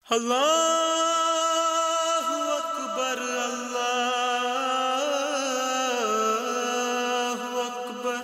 അല്ലാഹു അക്ബർ അല്ലാഹു അക്ബർ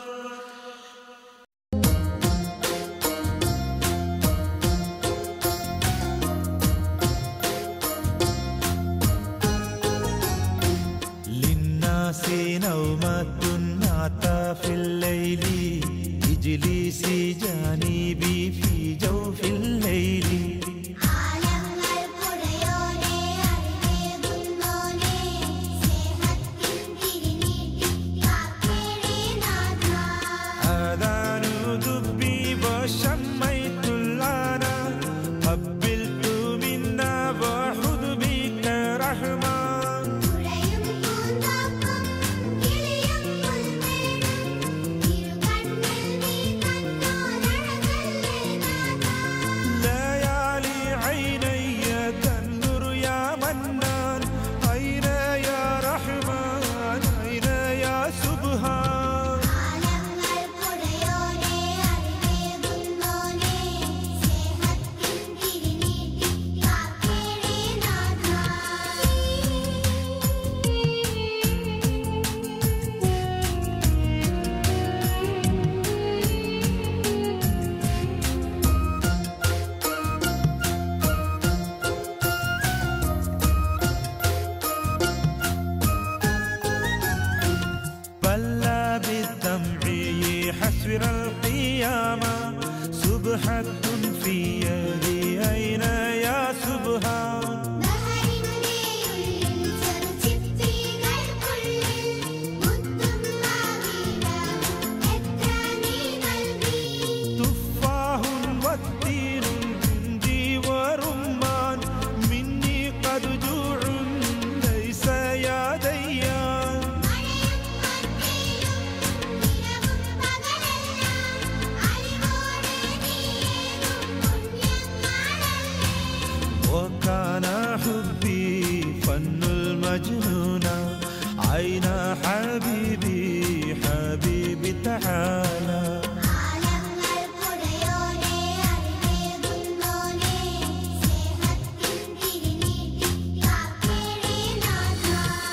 للناس نومة أتى في الليل إجليسي جانبي في جوف الليل ആലങ്ങൾ പുഴയോനെ അറിവേകുന്നോനെ സ്നേഹത്തിൻ തിരിനീട്ടി കാക്കേണേ നാഥ آذان دبي وشميت الأنا قبلت منا وحد بك رحمن പുഴയും പൂന്തോപ്പും കിളിയും പുൽമേടും ഇരുകണ്ണിൽ നീ കണ്ടോരഴകല്ലേ നാഥ ليالي عيني تنظر يا منان أين يا رحمن أين يا سبحان ആലങ്ങൾ പുഴയോനെ അറിവേകുന്നോനെ സ്നേഹത്തിൻ തിരിനീട്ടി കാക്കേണേ നാഥ بلى بالدمع حسر القيامة سبحة في يدي أين يا سبحان ബഹരിനുള്ളിൽ ചെറുചിപ്പികൾക്കുള്ളിൽ മുത്തും മാവിടവും എത്ര നീ നൽകി تفاه والتين عندي ورمان مني قد جوع ليس يا ديان മഴയും മഞ്ഞയും നിലവും പകലെല്ലാം അലിവോടെ നീയേകും പുണ്യങ്ങളല്ലേ وكان حبي فن المجنون عين حبيبي حبيبي تعالى ആലങ്ങൾ പുഴയോനെ അറിവേകുന്നോനെ സ്നേഹത്തിൻ തിരിനീട്ടി കാക്കേണേ നാഥ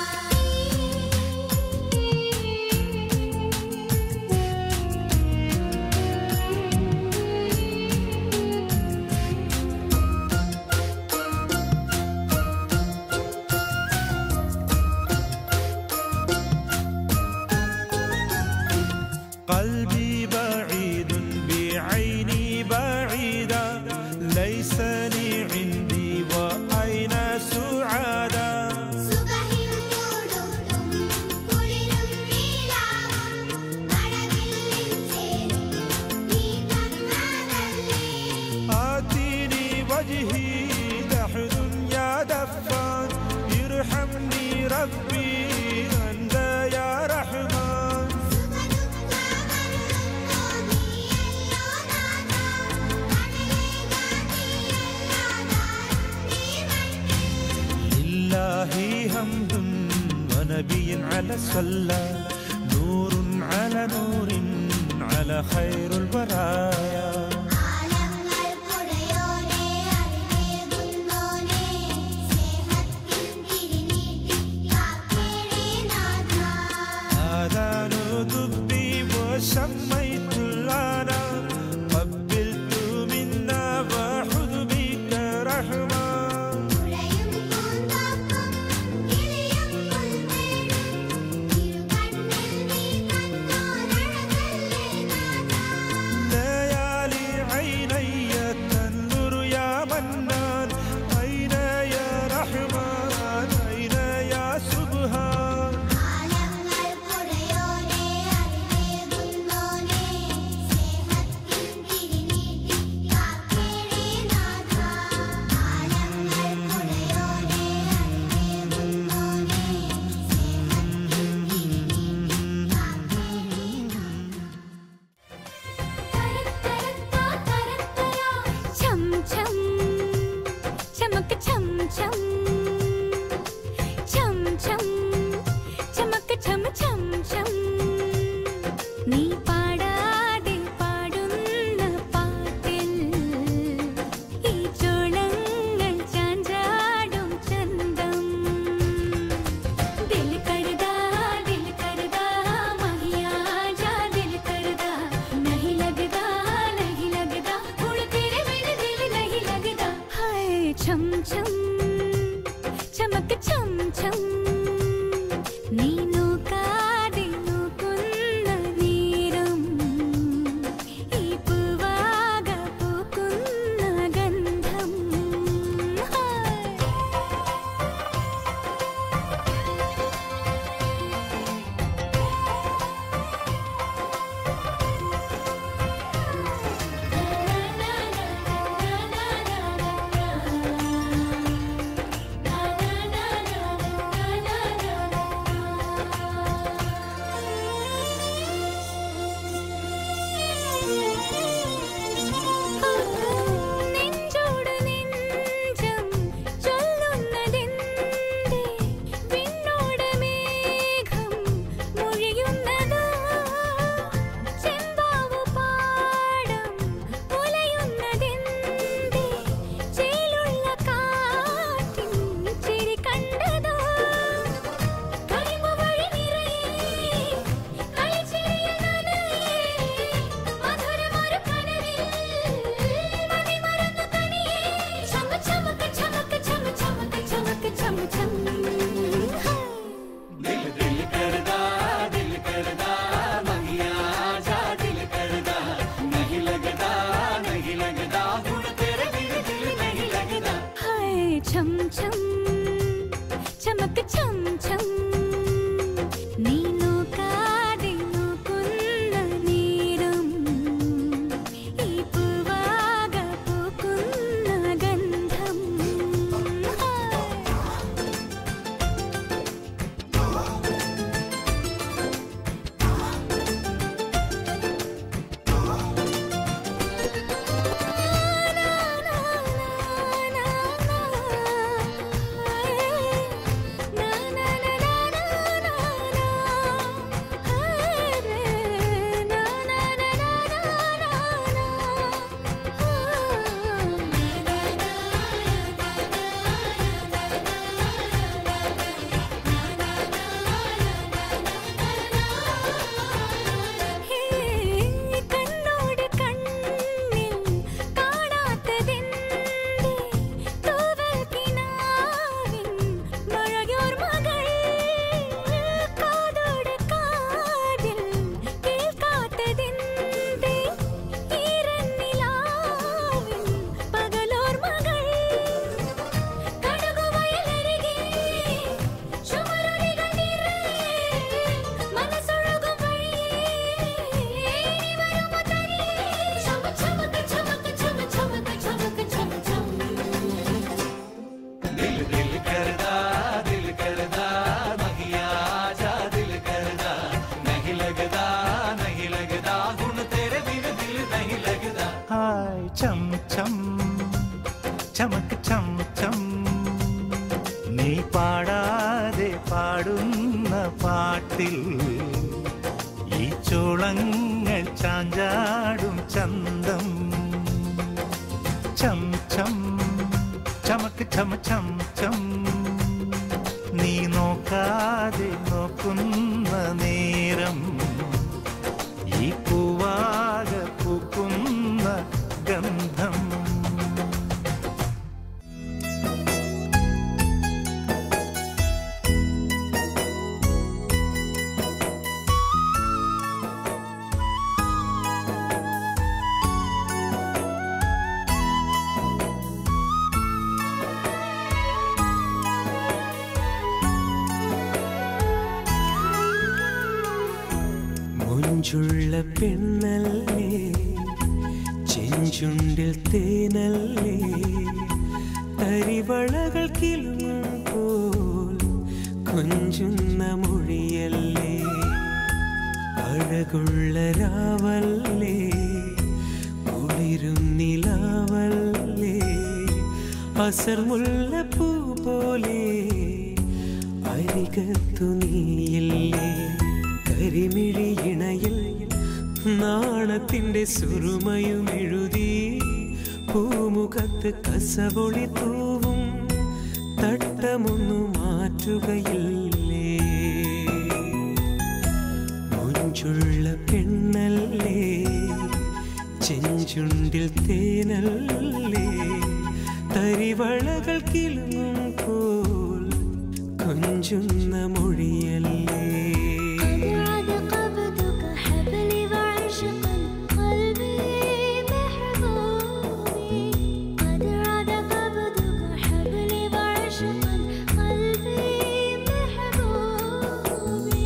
قلبي بعيد بعيني بعيدا ليس لي عندي وأين سعادا സുഖഹിൽ കൂടും കുളിരും നീലാവും മഴവില്ലിൻ ചേരും നീ തന്നതല്ലേ آتيني وجهي دحر يا دفان ارحمني ربي أنت يا رحمن സുഖദുഃഖമരുളുന്നോ നീയല്ലോ നാഥ കടലേകാതിയല്ലാതാരും നീ മണ്ണിൽ لله حمد ونبي على صلى نور على نور على خير البرايا ആലങ്ങൾ പുഴയോനെ അറിവേകുന്നോനെ സ്നേഹത്തിൻ തിരിനീട്ടി കാക്കേണേ നാഥ آذان دبي وشميت الأنا قبلت منا وحد بك رحمن പുഴയും പൂന്തോപ്പും കിളിയും പുൽമേടും ഇരുകണ്ണിൽ നീ കണ്ടോരഴകല്ലേ നാഥ ليالي ഛം ഛം ചമക്ക് ഛം ഛം നീ നോക്കാതെ നോക്കുന്ന നേരം ഈ പൂവാക പൂക്കുന്ന ഗന്ധം ഹായ് നെഞ്ചോട് നെഞ്ചം ചൊല്ലുന്നതെന്തേ വിണ്ണോട് മേഘം മൊഴിയുന്നതോ ചെമ്പാവു പാടം ഉലയുന്നതെന്തേ ചേലുള്ള കാറ്റിൻ ചിരി കണ്ടതോ കരിമ്പു വഴി നിറയെ കളിച്ചിരിയിൽ നനയെ മധുരമൊരു കനവിൽ മതിമറന്നു തനിയെ ചമ ചമക്ക് ചമക്ക് ചമ ചമക്ക് ചമക്ക് ചമ ചം ഹായ് ഛം ഛം ചമക്ക് ഛം ഛം നീ നോക്കാതെ നോക്കുന്ന നേരം ഈ പൂവാക പൂക്കുന്ന ഗന്ധം ഹായ് കണ്ണോട് കണ്ണിൽ കാണാത്തതെന്തേ തൂവൽ കിനാവിൻ മഴയോർ മകൾ കാതോട് കാതിൽ കേൾക്കാത്തതെന്തേ ഈരന്നിലാവിൻ പകലോർ മകൾ കടുകുവയലരികെ ചുമരുളികൾ നിറയെ മനസ്സൊഴുകും വഴിയേ ഇനി വരുമോ തനിയേ ചമ ചമക്ക് ചമക്ക് ചമ ചമക്ക് ചമക്ക് ചമ ചം ഹായ് ചം ചം ചമക്ക് ചം ചം നീ പാടാതെ പാടുന്ന പാട്ടിൽ ഈ ചോളങ്ങൾ ചാഞ്ചാടും ചന്തം ചം ചം ചമക്ക് ചമ ചം ചം നീ നോക്കാതെ നോക്കുന്ന നേരം ഈ പൂവാക പൂക്കുന്ന ഗന്ധം മൊഞ്ചുള്ള പെണ്ണല്ലേ ചെഞ്ചുണ്ടിൽ തേനല്ലേ തരിവളകൾ കിളുങ്ങും പോൽ കൊഞ്ചുന്ന മൊഴിയല്ലേ അഴകുള്ള രാവല്ലേ കുളിരും നിലാവല്ലേ അസർമുല്ലപ്പൂ പോലെ അരികത്തു നീയില്ലേ കരിമിഴി ഇണയിൽ നാണത്തിന്റെ സുറുമയും എഴുതി പൂമുഖത്ത് കസവൊളി തൂവും തട്ടമൊന്നു മാറ്റുകയില്ലേ മൊഞ്ചുള്ള പെണ്ണല്ലേ ചെഞ്ചുണ്ടിൽ തേനല്ലേ തരിവ തരിവളകൾ കിളുങ്ങും പോൽ കൊഞ്ചുന്ന മൊഴിയല്ലേ قد عاد قبضك حبلي وعشقا قلبي محبوبي قد عاد قبضك حبلي وعشقا قلبي محبوبي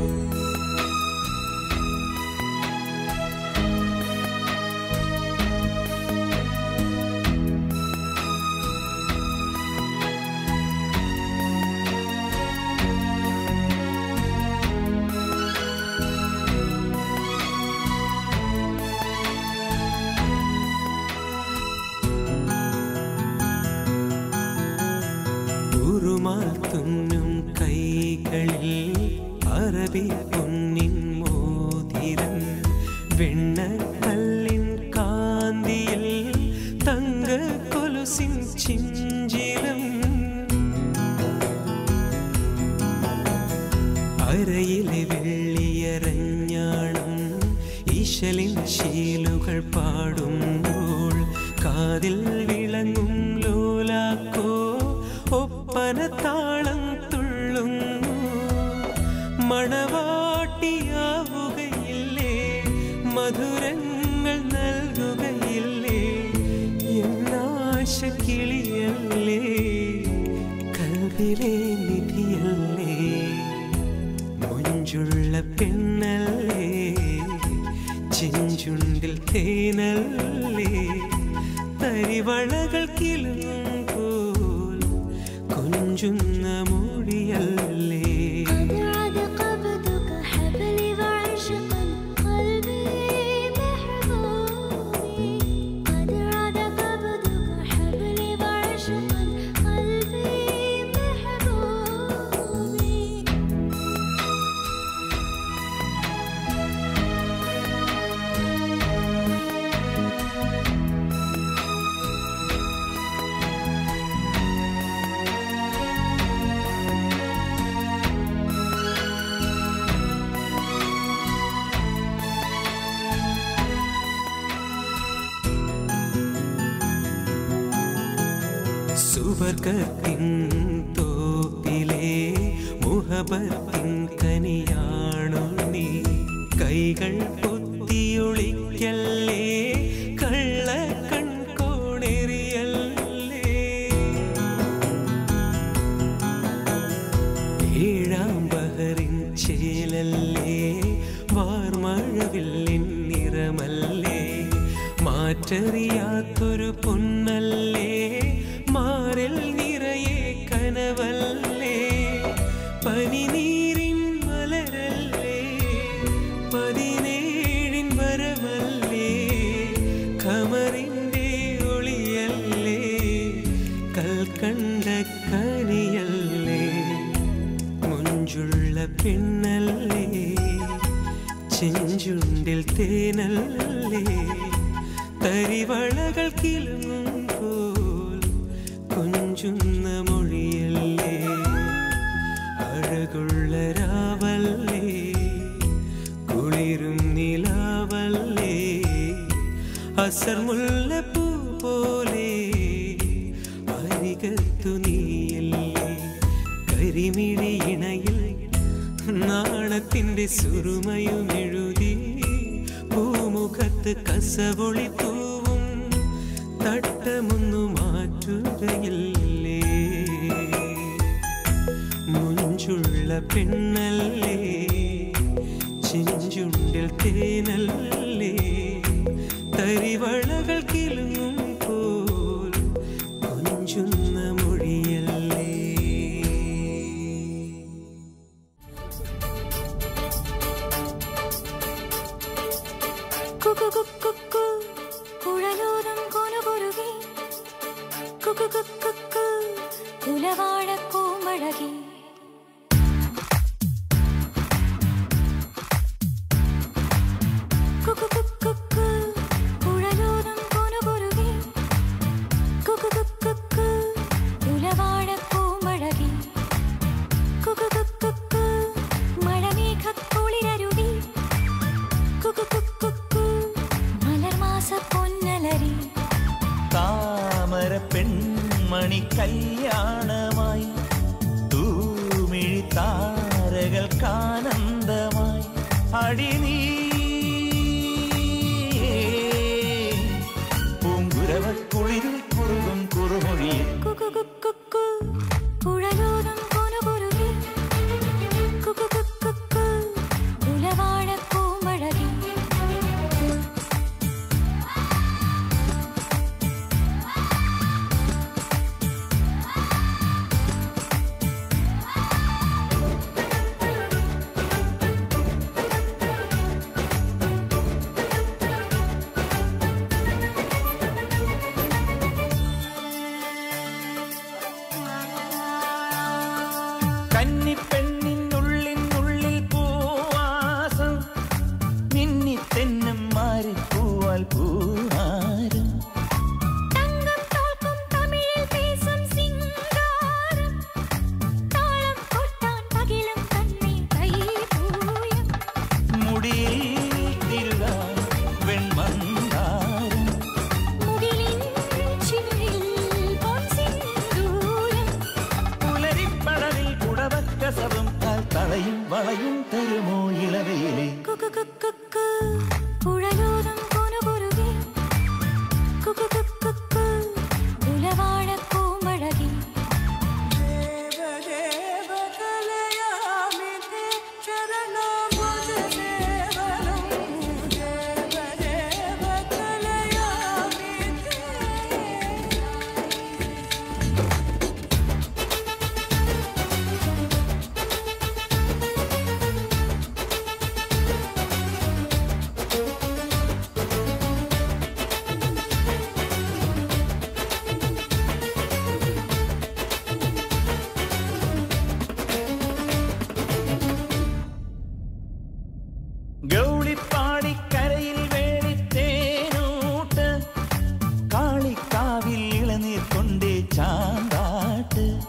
ഉറുമാൽ തുന്നും കൈകളിൽ അറബി പൊന്നിൻ മോതിരം വെണ്ണ കല്ലിൻ കാന്തിയിൽ തങ്ക കൊലുസിൻ ചിഞ്ചിലം അരയിലെ വെള്ളിയരഞ്ഞാണം ഈശലിൻ ശീലുകൾ പാടുമ്പോൾ കാതിൽ വിളങ്ങും ലോലാക്കോ ഒപ്പന താളം തുള്ളുന്നു മണവാട്ടിയാവുകയില്ലേ മധുരങ്ങൾ നൽകുകയില്ലേ എന്നാശ കിളിയല്ലേ കൽവിലെ നിധിയല്ലേ മൊഞ്ചുള്ള പെണ്ണല്ലേ ചെഞ്ചുണ്ടിൽ തേനല്ലേ തരിവളകൾ കിളുങ്ങും പോൽ കൊഞ്ചുന്ന മൊഴിയല്ലേ قد عاد قبضك حبلي وعشقا قلبي محبوبي قد عاد قبضك حبلي وعشقا قلبي محبوبي സുവർഗത്തിൻ തോപ്പിലെ മുഹബത്തിൻ കനിയാണു നീ കൈകൾ പൊത്തിയൊളിക്കല്ലേ കള്ള കൺകോണേറിയല്ലേ ഏഴാം ബഹറിൻ ചേലല്ലേ വാർമഴവില്ലിൻ നിറമല്ലേ മാറ്ററിയാത്തൊരു പൊന്നല്ലേ മാറിൽ നിറയെ കനവല്ലേ പനിനീരിൻ മലരല്ലേ പതിനേഴിൻ വരമല്ലേ ഖമറിൻ്റെ ഒളിയല്ലേ കൽക്കണ്ട കനിയല്ലേ മുഞ്ചുള്ള പെണ്ണല്ലേ ചെഞ്ചുണ്ടിൽ തേനല്ലേ തരിവളകൾ കിളുങ്ങും പോൽ കൊഞ്ചുന്ന മൊഴിയല്ലേ അഴകുള്ള രാവല്ലേ കുളിരും നിലാവല്ലേ അസർ മുല്ലപ്പൂ പോലെ അരികത്തു നീയല്ലേ കരിമിഴി ഇണയിൽ നാണത്തിന്റെ സുറുമയും എഴുതി പൂമുഖത്ത് കസവൊളി തൂവും തട്ടമൊന്നു മാറ്റുകയില്ലേ മുഞ്ചുള്ള പെണ്ണല്ലേ ചെഞ്ചുണ്ടിൽ തേനല്ലേ തരിവളകൾ കിളുങ്ങും പോൽ കൊഞ്ചുന്ന മൊഴിയല്ലേ കുക്കു കുക്കു കുഴലോരം കൊനുകുരുകി കുക്കു കുക്കു കുലവാഴക്കൂമഴകി കുക്കു കുക്കു കുഴലോരം കൊനുകുരുകി കുക്കു കുക്കു കുലവാഴക്കൂമഴകി കുക്കു കുക്കു മഴമേഘക്കുളിരരുവി കുക്കു കുക്കു മലർമാസ പൊന്നലരി താമര പെണ്ണ മണി കല്യാണമായി തൂമിഴി താരകൾക്കാനന്ദമായി അടി നീ പൂങ്കുരവക്കുളിരിൽ കുറുകും കുറുമൊഴിയിൽ കുകുകുക്കുക്കു, കുഴലൂതും കുനുകുരുകി. കുകുകുക്കുക്കു, ഉലവാഴപ്പൂമഴകി. കന്നിപ്പെണ്ണിനുള്ളിനുള്ളിൽ പൂവാസം മിന്നി തെന്നും മാറിപ്പൂവാൽ പൂവാരം തങ്കം തോൽക്കും തമിഴിൽ പേസും സിംഗാരം. താളം കൊട്ടാൻ പകിലും കണ്ണേ കൈപൂയം. മുടിയിൽ തിരുകാൻ വെൺമന്ദാരം മുകിലിൻ ചിമിഴിൽ പൊൻസിന്ദൂരം. പുലരിപ്പടവിൽ കുടവക്കസവും കാൽ തളയും വളയും തരുമോ ഇളവയിലെ കുകുകുക്കുക്കു, കുഴലൂതും കുനുകുരുകി. കുകുകുക്കുക്കു, ഉലവാഴപ്പൂമഴകി. ഗൗളിപ്പാടിക്കരയിൽ വേളിത്തേനൂട്ട് കാളിക്കാവിൽ ഇളനീർ കൊണ്ടേ ചാന്താട്ട്